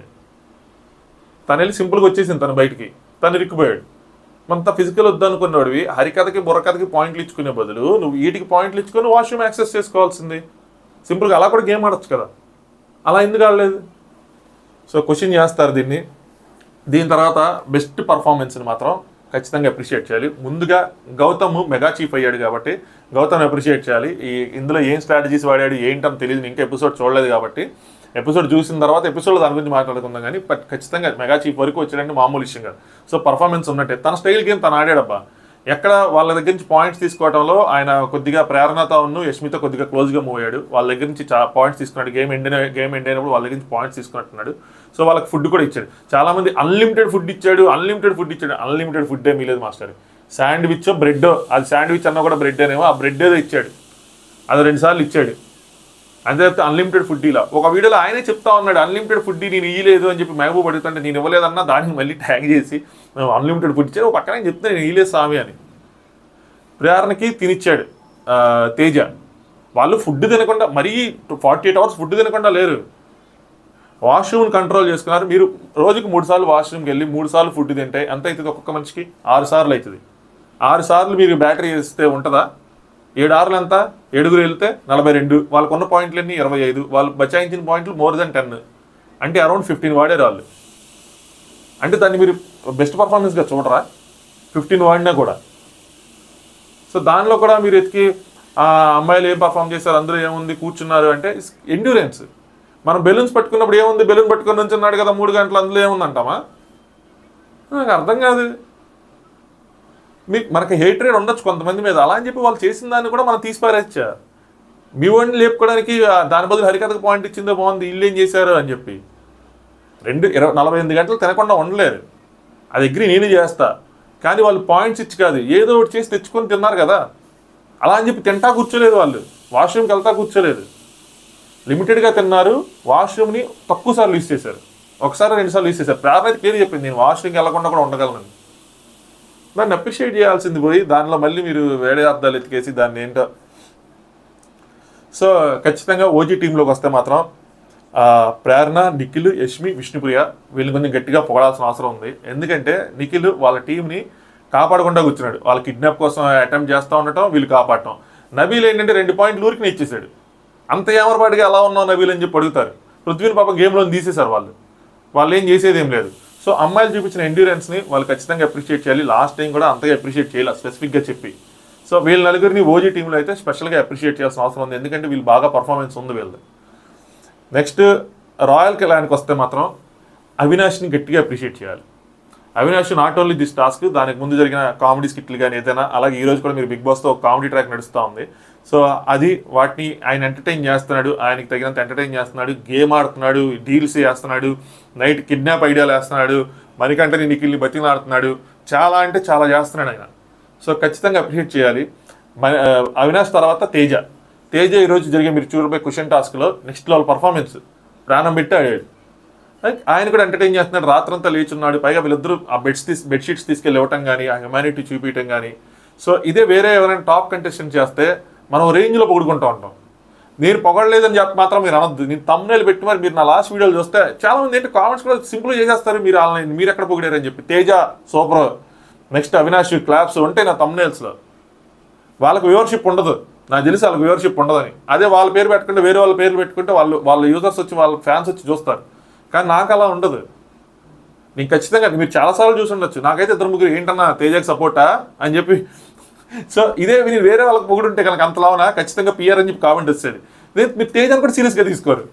తను వెళ్ళి సింపుల్గా వచ్చేసింది తను బయటికి తను ఇరుక్కుపోయాడు మనత ఫిజికల్ వద్దనుకున్నవాడివి హరికథకి బుర్రకథకి పాయింట్లు ఇచ్చుకునే బదులు నువ్వు వీటికి పాయింట్లు ఇచ్చుకొని వాష్రూమ్ యాక్సెస్ చేసుకోవాల్సింది సింపుల్గా అలా కూడా గేమ్ ఆడొచ్చు కదా అలా ఎందుకు ఆడలేదు సో క్వశ్చన్ చేస్తారు దీన్ని దీని తర్వాత బెస్ట్ పర్ఫార్మెన్స్ని మాత్రం ఖచ్చితంగా అప్రిషియేట్ చేయాలి ముందుగా గౌతమ్ మెగా చీఫ్ అయ్యాడు కాబట్టి గౌతమ్ అప్రిషియేట్ చేయాలి ఈ ఇందులో ఏం స్ట్రాటజీస్ వాడాడు ఏంటని తెలియదు ఇంకా ఎపిసోడ్ చూడలేదు కాబట్టి ఎపిసోడ్ చూసిన తర్వాత ఎపిసోడ్ దాని గురించి మాట్లాడుకుందాం కానీ బట్ ఖచ్చితంగా మెగా చీఫ్ వరకు వచ్చాడంటే మామూలు విషయం కాదు సో పర్ఫార్మెన్స్ ఉన్నట్టే తన స్టైల్ గేమ్ తను ఆడాడబ్బా ఎక్కడ వాళ్ళ దగ్గర నుంచి పాయింట్స్ తీసుకోవడంలో ఆయన కొద్దిగా ప్రేరణతో ఉన్న యష్మితో కొద్దిగా క్లోజ్గా మూవ్ అయ్యాడు వాళ్ళ దగ్గర నుంచి చా పాయింట్స్ తీసుకున్నాడు గేమ్ ఎండ్ గేమ్ ఎండ్ అయినప్పుడు వాళ్ళ దగ్గర నుంచి పాయింట్స్ తీసుకున్నట్టున్నాడు సో వాళ్ళకి ఫుడ్ కూడా ఇచ్చాడు చాలా మంది అన్లిమిటెడ్ ఫుడ్ ఇచ్చాడు అన్లిమిటెడ్ ఫుడ్ ఇచ్చాడు అన్లిమిటెడ్ ఫుడ్ ఏమీ లేదు మాస్టర్ శాండ్విచ్ బ్రెడ్ అది శాండ్విచ్ అన్నా కూడా బ్రెడ్ అనేమో ఆ బ్రెడ్ ఏదో ఇచ్చాడు అది రెండు సార్లు ఇచ్చాడు అంతే తప్పితే అన్లిమిటెడ్ ఫుడ్ ఇలా ఒక వీడియోలో ఆయనే చెప్తా ఉన్నాడు అన్లిమిటెడ్ ఫుడ్ నేను ఇయ్యలేదు అని చెప్పి మహబూబ్ అడుగుతుంటే నేను ఇవ్వలేదన్నా దానికి మళ్ళీ ట్యాగ్ చేసి మేము అన్లిమిటెడ్ ఫుడ్ ఇచ్చాడు ఒక పక్కన చెప్తే నేను ఇయ్యలేదు స్వామి అని ప్రేరణకి తినిచ్చాడు ఆ, తేజ వాళ్ళు ఫుడ్ తినకుండా మరీ ఫార్టీ ఎయిట్ అవర్స్ ఫుడ్ తినకుండా లేరు వాష్రూమ్ కంట్రోల్ చేసుకున్నారు మీరు రోజుకి మూడు సార్లు వాష్రూమ్కి వెళ్ళి మూడు సార్లు ఫుడ్ తింటే ఎంత అవుతుంది ఒక్కొక్క మనిషికి ఆరు సార్లు అవుతుంది ఆరు సార్లు మీరు బ్యాటరీ వేస్తే ఉంటుందా ఏడు ఆరులు ఎంత ఏడుగురు వెళ్తే నలభై రెండు వాళ్ళకు ఉన్న పాయింట్లన్నీ ఇరవై ఐదు వాళ్ళు బచాయించిన పాయింట్లు మోర్ దెన్ టెన్ అంటే అరౌండ్ ఫిఫ్టీన్ వాడారు వాళ్ళు అంటే దాన్ని మీరు బెస్ట్ పర్ఫార్మెన్స్గా చూడరా ఫిఫ్టీన్ వాడినా కూడా సో దానిలో కూడా మీరు ఎతికి ఆ అమ్మాయిలు ఏం పర్ఫామ్ చేశారు అందరూ ఏముంది కూర్చున్నారు అంటే ఎండ్యూరెన్స్ మనం బెలూన్స్ పట్టుకున్నప్పుడు ఏముంది బెలూన్ పట్టుకొని నుంచున్నాడు కదా మూడు గంటలు అందులో ఏముంది అంటామా నాకు అర్థం కాదు మీకు మనకి హేట్రేడ్ ఉండొచ్చు కొంతమంది మీద అలా అని చెప్పి వాళ్ళు చేసిన దాన్ని కూడా మనం తీసి పారేచ్చా మీ వాడిని లేపుకోవడానికి ఆ దాని బదులు హరికథకు పాయింట్ ఇచ్చిందో బాగుంది వీళ్ళు ఏం చేశారు అని చెప్పి రెండు ఇరవై నలభై ఎనిమిది గంటలు తినకుండా ఉండలేరు అది అగ్రి నేను చేస్తా కానీ వాళ్ళు పాయింట్స్ ఇచ్చి కాదు ఏదో ఒకటి చేసి తెచ్చుకొని తిన్నారు కదా అలా అని చెప్పి తింటా కూర్చోలేదు వాళ్ళు వాష్రూమ్కి వెళ్తా కూర్చోలేదు లిమిటెడ్గా తిన్నారు వాష్రూమ్ని తక్కువ సార్లు యూస్ చేశారు ఒకసారి రెండు సార్లు యూస్ చేశారు ప్రారంభ అయితే క్లియర్ చెప్పింది నేను వాష్రూమ్కి వెళ్ళకుండా కూడా ఉండగలను దాన్ని అప్రిషియేట్ చేయాల్సింది పోయి దానిలో మళ్ళీ మీరు వేరే అర్థాలు ఎత్తికేసి దాన్ని ఏంటో సో ఖచ్చితంగా ఓజీ టీంలోకి వస్తే మాత్రం ఆ, ప్రేరణ నిఖిల్ యష్మి విష్ణుప్రియ వీళ్ళని కొంచెం గట్టిగా పొగడాల్సిన అవసరం ఉంది ఎందుకంటే నిఖిల్ వాళ్ళ టీంని కాపాడకుండా కూర్చున్నాడు వాళ్ళ కిడ్నాప్ కోసం అటెంప్ట్ చేస్తూ ఉండటం వీళ్ళు కాపాడటం నబీల్ ఏంటంటే రెండు పాయింట్లు ఊరికి ఇచ్చేసాడు అంత ఏమరపాటుగా ఎలా ఉన్నావు నబీల్ అని చెప్పి అడుగుతారు పృథ్వీని పాప గేమ్లో తీసేశారు వాళ్ళు వాళ్ళు ఏం చేసేది ఏం లేదు సో అమ్మాయిలు చూపించిన ఎండ్యూరెన్స్ని వాళ్ళు ఖచ్చితంగా అప్రిషియేట్ చేయాలి లాస్ట్ టైం కూడా అంతగా అప్రిషియేట్ చేయాలి స్పెసిఫిక్గా చెప్పి సో వీళ్ళ నలుగురిని ఓజీ టీంలో అయితే స్పెషల్గా అప్రిషియేట్ చేయాల్సిన అవసరం ఉంది ఎందుకంటే వీళ్ళు బాగా పర్ఫార్మెన్స్ ఉంది వీళ్ళది నెక్స్ట్ రాయల్ కిలానికి వస్తే మాత్రం అవినాష్ని గట్టిగా అప్రిషియేట్ చేయాలి Avinash not only this task దానికి ముందు జరిగిన కామెడీ స్కిట్లు కానీ ఏదైనా అలాగే ఈ రోజు కూడా మీరు బిగ్ బాస్తో ఒక కామెడీ ట్రాక్ నడుస్తూ ఉంది సో అది వాటిని ఆయన ఎంటర్టైన్ చేస్తున్నాడు ఆయనకి తగినంత ఎంటర్టైన్ చేస్తున్నాడు గేమ్ ఆడుతున్నాడు డీల్స్ చేస్తున్నాడు నైట్ కిడ్నాప్ ఐడియాలు వేస్తున్నాడు మరికంటని నిఖిల్ని బతిలాడుతున్నాడు చాలా అంటే చాలా చేస్తున్నాడు ఆయన సో ఖచ్చితంగా అప్రిషియేట్ చేయాలి మ- ఆ, అవినాష్ తర్వాత తేజ తేజ ఈరోజు జరిగే మీరు చూడబోయే క్వశ్చన్ టాస్క్లో నెక్స్ట్ లెవెల్ పర్ఫార్మెన్స్ ప్రాణం పెట్టి ఆడాడు like ఆయన కూడా ఎంటర్టైన్ చేస్తున్నాడు రాత్రంతా లేచున్నాడు పైగా వీళ్ళిద్దరూ ఆ బెడ్స్ తీసి బెడ్షీట్స్ తీసుకెళ్ళి ఇవ్వటం కానీ ఆ హ్యుమానిటీ చూపించడం కానీ సో ఇదే వేరే ఎవరైనా టాప్ కంటెస్టెంట్ చేస్తే మనం రేంజ్లో పొగుడుకుంటూ ఉంటాం నేను పొగడలేదని చెప్పి మాత్రం మీరు అనొద్దు నేను తమ్నేలు పెట్టి మరి మీరు నా లాస్ట్ వీడియోలు చూస్తే చాలా మంది ఏంటి కామెంట్స్ కూడా సింపుల్ చేసేస్తారు మీరు వాళ్ళని మీరు ఎక్కడ పొగిడారని చెప్పి Teja super next Avinash claps ఉంటాయి నా తమ్నేల్స్లో వాళ్ళకి వ్యూవర్షిప్ ఉండదు నాకు తెలిసి వాళ్ళకి వ్యూవర్షిప్ ఉండదని అదే వాళ్ళ పేరు పెట్టుకుంటే వేరే వాళ్ళ పేరు పెట్టుకుంటే వాళ్ళు వాళ్ళ యూజర్స్ వచ్చి వాళ్ళ ఫ్యాన్స్ వచ్చి చూస్తారు కానీ నాకు అలా ఉండదు నేను ఖచ్చితంగా మీరు చాలాసార్లు చూసి ఉండొచ్చు నాకైతే ఇద్దరు ముగ్గురు ఏంటన్నా తేజకి సపోర్టా అని చెప్పి సో ఇదే మీరు వేరే వాళ్ళకి పొగుడు ఉంటే కనుక అంతలావునా ఖచ్చితంగా పిఆర్ అని చెప్పి కామెంట్ వస్తుంది లేదు మీరు తేజని కూడా సీరియస్గా తీసుకోరు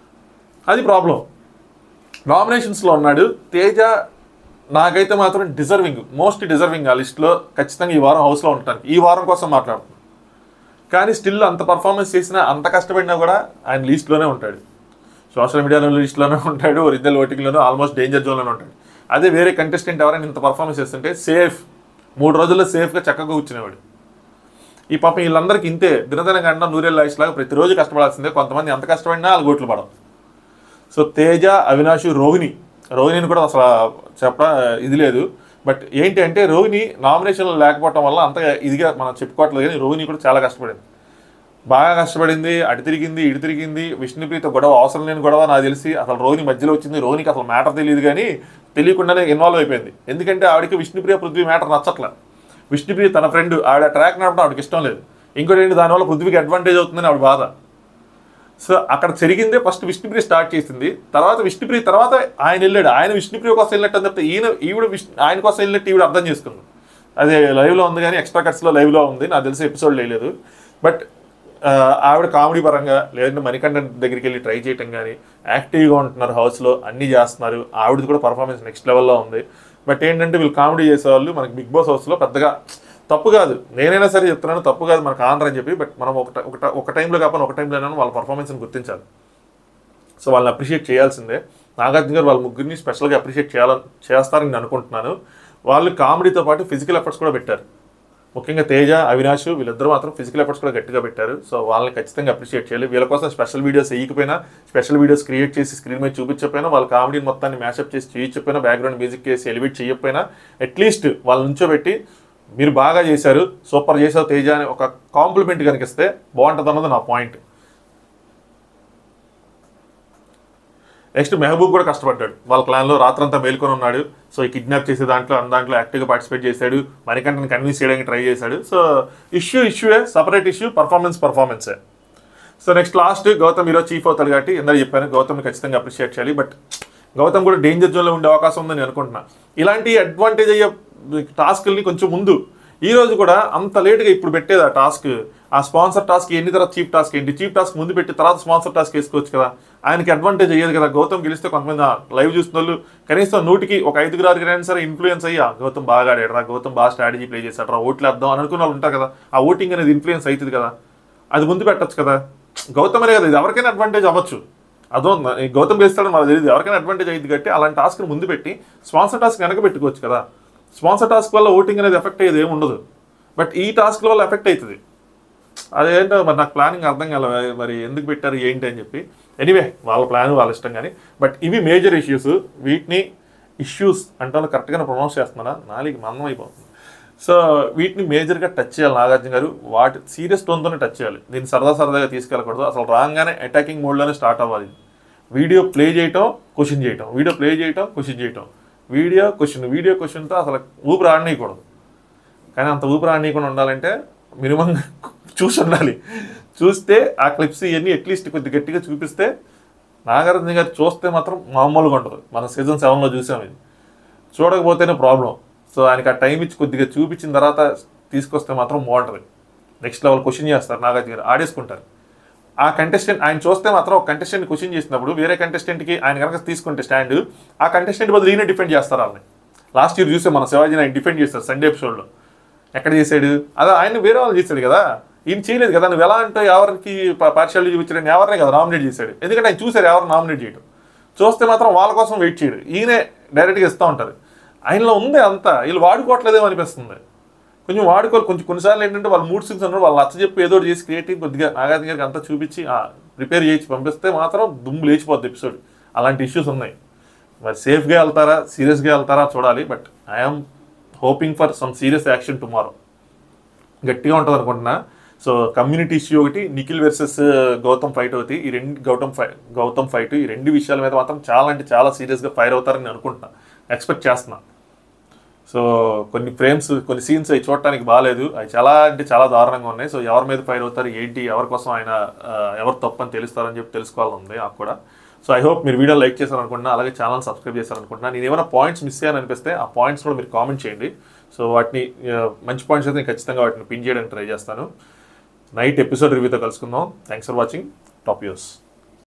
అది ప్రాబ్లం నామినేషన్స్లో ఉన్నాడు తేజ నాకైతే మాత్రం డిజర్వింగ్ మోస్ట్ డిజర్వింగ్ ఆ లిస్ట్లో ఖచ్చితంగా ఈ వారం హౌస్లో ఉండటానికి ఈ వారం కోసం మాట్లాడుతున్నాను కానీ స్టిల్ అంత పర్ఫార్మెన్స్ చేసినా అంత కష్టపడినా కూడా ఆయన లీస్ట్లోనే ఉంటాడు సోషల్ మీడియాలో లిస్ట్లోనే ఉంటాడు ఒరిజినల్ ఓటింగ్లోనూ ఆల్మోస్ట్ డేంజర్ జోన్లోనే ఉంటాడు అదే వేరే కంటెస్టెంట్ ఎవరైనా ఇంత పర్ఫార్మెన్స్ చేస్తుంటే సేఫ్ మూడు రోజుల్లో సేఫ్గా చక్కగా కూర్చునేవాడు ఈ పాపం వీళ్ళందరికీ ఇంతే దినదిన గంట నూరేళ్ళ లైఫ్ లాగా ప్రతిరోజు కష్టపడాల్సిందే కొంతమంది ఎంత కష్టపడినా వాళ్ళు గోట్లు పడవు సో తేజ అవినాష్ రోహిణి రోహిణిని కూడా అసలు చెప్ప ఇది లేదు బట్ ఏంటి అంటే రోహిణి నామినేషన్లో లేకపోవటం వల్ల అంతగా ఇదిగా మనం చెప్పుకోవట్లేదు కానీ రోహిణి కూడా చాలా కష్టపడింది బాగా కష్టపడింది అటు తిరిగింది ఇటు తిరిగింది విష్ణుప్రీత గొడవ అవసరం లేని గొడవ నాకు తెలిసి అసలు రోహిణి మధ్యలో వచ్చింది రోహిణికి అసలు మ్యాటర్ తెలియదు కానీ తెలియకుండానే ఇన్వాల్వ్ అయిపోయింది ఎందుకంటే ఆవిడకి విష్ణుప్రియ పృథ్వీ మ్యాటర్ నచ్చట్ల విష్ణుప్రియ తన ఫ్రెండ్ ఆవిడ ట్రాక్ నడపడం ఆవిడకి ఇష్టం లేదు ఇంకోటి ఏంటి దానివల్ల పృథ్వీకి అడ్వాంటేజ్ అవుతుందని ఆవిడ బాధ సో అక్కడ జరిగిందే ఫస్ట్ విష్ణుప్రియ స్టార్ట్ చేసింది తర్వాత విష్ణుప్రియ తర్వాత ఆయన వెళ్ళాడు ఆయన విష్ణుప్రియ కోసం వెళ్ళినట్టు అని చెప్తే ఈయన ఈవిడ విష్ణు ఆయన కోసం వెళ్ళినట్టు ఈవిడ అర్థం చేసుకుంది అదే లైవ్లో ఉంది కానీ ఎక్స్ట్రా కట్స్లో లైవ్లో ఉంది నాకు తెలిసి ఎపిసోడ్ లేదు బట్ ఆవిడ కామెడీ పరంగా లేదంటే మణికంఠ దగ్గరికి వెళ్ళి ట్రై చేయటం కానీ యాక్టివ్గా ఉంటున్నారు హౌస్లో అన్నీ చేస్తున్నారు ఆవిడది కూడా పర్ఫార్మెన్స్ నెక్స్ట్ లెవెల్లో ఉంది బట్ ఏంటంటే వీళ్ళు కామెడీ చేసేవాళ్ళు మనకి బిగ్ బాస్ హౌస్లో పెద్దగా తప్పు కాదు నేనైనా సరే చెప్తున్నాను తప్పు కాదు మనకు ఆనర్ అని చెప్పి బట్ మనం ఒక ఒక ఒక టైంలో కాకపోతే ఒక టైంలో అయినా వాళ్ళ పర్ఫార్మెన్స్ని గుర్తించాలి సో వాళ్ళని అప్రిషియేట్ చేయాల్సిందే నాగార్జున గారు వాళ్ళ ముగ్గురిని స్పెషల్గా అప్రిషియేట్ చేయాలని చేస్తారని నేను అనుకుంటున్నాను వాళ్ళు కామెడీతో పాటు ఫిజికల్ ఎఫర్ట్స్ కూడా పెట్టారు ముఖ్యంగా తేజ అవినాష్ వీళ్ళిద్దరూ మాత్రం ఫిజికల్ ఎఫర్ట్స్ కూడా గట్టిగా పెట్టారు సో వాళ్ళని ఖచ్చితంగా అప్రిషియేట్ చేయాలి వీళ్ళ కోసం స్పెషల్ వీడియోస్ వేయకపోయినా స్పెషల్ వీడియోస్ క్రియేట్ చేసి స్క్రీన్ మీద చూపించకపోయినా వాళ్ళ కామెడీని మొత్తాన్ని మ్యాషప్ చేసి చేయకపోయినా బ్యాక్గ్రౌండ్ మ్యూజిక్ చేసి ఎలివేట్ చేయకపోయినా అట్లీస్ట్ వాళ్ళ నుంచోబెట్టి మీరు బాగా చేశారు సూపర్ చేసావు తేజ అని ఒక కాంప్లిమెంట్ కనిపిస్తే బాగుంటుంది అన్నది నా పాయింట్ నెక్స్ట్ మెహబూబ్ కూడా కష్టపడ్డాడు వాళ్ళ ప్లాన్లో రాత్రంతా మేల్కొని ఉన్నాడు సో ఈ కిడ్నాప్ చేసే దాంట్లో అన్న దాంట్లో యాక్టివ్గా పార్టిసిపేట్ చేశాడు మణికంఠని కన్విన్స్ చేయడానికి ట్రై చేశాడు సో ఇష్యూ ఇష్యూయే సపరేట్ ఇష్యూ పర్ఫార్మెన్స్ పర్ఫార్మెన్సే సో నెక్స్ట్ లాస్ట్ గౌతమ్ ఈరోజు చీఫ్ అవుతాడు కాబట్టి ఇందాక చెప్పాను గౌతమ్ని ఖచ్చితంగా అప్రిషియేట్ చేయాలి బట్ గౌతమ్ కూడా డేంజర్ జోన్లో ఉండే అవకాశం ఉందని నేను అనుకుంటున్నా ఇలాంటి అడ్వాంటేజ్ అయ్యే టాస్క్ని కొంచెం ముందు ఈ రోజు కూడా అంత లేట్గా ఇప్పుడు పెట్టేది ఆ టాస్క్ ఆ స్పాన్సర్ టాస్క్ ఎన్ని తర్వాత చీఫ్ టాస్క్ ఏంటి చీఫ్ టాస్క్ ముందు పెట్టి తర్వాత స్పాన్సర్ టాస్క్ వేసుకోవచ్చు కదా ఆయనకి అడ్వాంటేజ్ అయ్యేది కదా గౌతమ్ గెలిస్తే కొంతమంది లైవ్ చూస్తున్న వాళ్ళు కనీసం నూటికి ఒక ఐదుగురు ఆరుగురైనా సరే ఇన్ఫ్లుయెన్స్ అయ్యి "ఆ, గౌతమ్ బాగా ఆడాడు గౌతమ్ బాగా స్ట్రాటజీ ప్లే చేశాడు రా ఓట్లు వేద్దాం అని అనుకున్న వాళ్ళు ఉంటారు కదా ఆ ఓటింగ్ అనేది ఇన్ఫ్లుయెన్స్ అవుతుంది కదా అది ముందు పెట్టచ్చు కదా గౌతమ్ అనే కదా ఇది ఎవరికైనా అడ్వాంటేజ్ అవ్వచ్చు అదో ఈ గౌతమ్ గెలుస్తాడని మనకు తెలియదు ఎవరికైనా అడ్వాంటేజ్ అయ్యింది కాబట్టి అలాంటి టాస్క్ని ముందు పెట్టి స్పాన్సర్ టాస్క్ వెనక పెట్టుకోవచ్చు కదా స్పాన్సర్ టాస్క్ వల్ల ఓటింగ్ అనేది ఎఫెక్ట్ అయ్యేది ఏమి ఉండదు బట్ ఈ టాస్క్ వల్ల ఎఫెక్ట్ అవుతుంది అదేంటో మరి నాకు ప్లానింగ్ అర్థం కాల మరి ఎందుకు పెట్టారు ఏంటి అని చెప్పి ఎనీవే వాళ్ళ ప్లాన్ వాళ్ళ ఇష్టం కానీ బట్ ఇవి మేజర్ ఇష్యూస్ వీటిని ఇష్యూస్ అంటే కరెక్ట్గానే ప్రొనౌన్స్ చేస్తున్నారా నాలుగు మందం అయిపోతుంది సో వీటిని మేజర్గా టచ్ చేయాలి నాగార్జున గారు వాటి సీరియస్ టోన్తోనే టచ్ చేయాలి దీన్ని సరదా సరదాగా తీసుకెళ్ళకూడదు అసలు రాగానే అటాకింగ్ మోడ్లోనే స్టార్ట్ అవ్వాలి వీడియో ప్లే చేయటం క్వశ్చన్ చేయటం వీడియో ప్లే చేయటం క్వశ్చన్ చేయటం వీడియో క్వశ్చన్ వీడియో క్వశ్చన్తో అసలు ఊపిరి ఆడనీయకూడదు కానీ అంత ఊపిరి ఆడనీయకుండా ఉండాలంటే మినిమం చూసి ఉండాలి చూస్తే ఆ క్లిప్స్ ఇవన్నీ అట్లీస్ట్ కొద్ది గట్టిగా చూపిస్తే నాగార్జున గారు చూస్తే మాత్రం మామూలుగా ఉండదు మన సీజన్ సెవెన్లో చూసాం ఇది చూడకపోతేనే ప్రాబ్లం సో ఆయనకి ఆ టైం ఇచ్చి కొద్దిగా చూపించిన తర్వాత తీసుకొస్తే మాత్రం బాగుంటుంది నెక్స్ట్ లెవెల్ క్వశ్చన్ చేస్తారు నాగార్జున గారు ఆడేసుకుంటారు ఆ కంటెస్టెంట్ ఆయన చూస్తే మాత్రం ఒక కంటెస్టెంట్ క్వశ్చన్ చేసినప్పుడు వేరే కంటెస్టెంట్కి ఆయన కనుక తీసుకుంటే స్టాండ్ ఆ కంటెస్టెంట్ బదులు ఈయన డిఫెండ్ చేస్తారు వాళ్ళని లాస్ట్ ఇయర్ చూస్తే మన శివాజీని ఆయన డిఫెండ్ చేస్తారు సండే ఎపిసోడ్లో ఎక్కడ చేశాడు అదే ఆయన వేరే వాళ్ళు చేశాడు కదా ఈయన చేయలేదు కదా నువ్వు ఎలా అంటే ఎవరికి పార్షియాలిటీ చూపించడం ఎవరినే కదా నామినేట్ చేశాడు ఎందుకంటే ఆయన చూశారు ఎవరు నామినేట్ చేయడం చూస్తే మాత్రం వాళ్ళ కోసం వెయిట్ చేయడు ఈయనే డైరెక్ట్గా ఇస్తూ ఉంటారు ఆయనలో ఉంది అంతా వీళ్ళు వాడుకోవట్లేదేమో అనిపిస్తుంది కొంచెం వాడుకోవాలి కొంచెం కొన్నిసార్లు ఏంటంటే వాళ్ళు మూడ్ సిక్స్ ఉన్నారు వాళ్ళు నచ్చ చెప్పి ఏదో ఒకటి చేసి క్రియేటివ్ కొద్దిగా నాగార్జున గారికి అంతా చూపించి ప్రిపేర్ చేసి పంపిస్తే మాత్రం దుమ్ము లేచిపోద్ది ఎపిసోడ్ అలాంటి ఇష్యూస్ ఉన్నాయి మరి సేఫ్గా వెళ్తారా సీరియస్గా వెళ్తారా చూడాలి but I'm hoping for some serious action tomorrow గట్టిగా ఉంటుంది అనుకుంటున్నా సో కమ్యూనిటీ ఇష్యూ ఒకటి నిఖిల్ వర్సెస్ గౌతమ్ ఫైట్ ఒకటి ఈ రెండు గౌతమ్ ఫై గౌతమ్ ఫైట్ ఈ రెండు విషయాల మీద మాత్రం చాలా అంటే చాలా సీరియస్గా ఫైర్ అవుతారని నేను అనుకుంటున్నా ఎక్స్పెక్ట్ చేస్తున్నా సో కొన్ని ఫ్రేమ్స్ కొన్ని సీన్స్ అవి చూడటానికి బాగాలేదు అవి చాలా అంటే చాలా దారుణంగా ఉన్నాయి సో ఎవరి మీద ఫైర్ అవుతారు ఏంటి ఎవరి కోసం ఆయన ఆ, ఎవరు తప్పని తెలుస్తారని చెప్పి తెలుసుకోవాలని ఉంది నాకు కూడా సో ఐ హోప్ మీరు వీడియో లైక్ చేశారనుకుంటున్నా అలాగే ఛానల్ సబ్స్క్రైబ్ చేశారనుకుంటున్నా నేను ఏమైనా పాయింట్స్ మిస్ అయ్యాను అనిపిస్తే ఆ పాయింట్స్ కూడా మీరు కామెంట్ చేయండి సో వాటిని ఆ, మంచి పాయింట్స్ అయితే నేను ఖచ్చితంగా వాటిని పిన్ చేయడానికి ట్రై చేస్తాను నైట్ ఎపిసోడ్ రివ్యూతో కలుసుకుందాం థ్యాంక్స్ ఫర్ వాచింగ్ టాప్ యూస్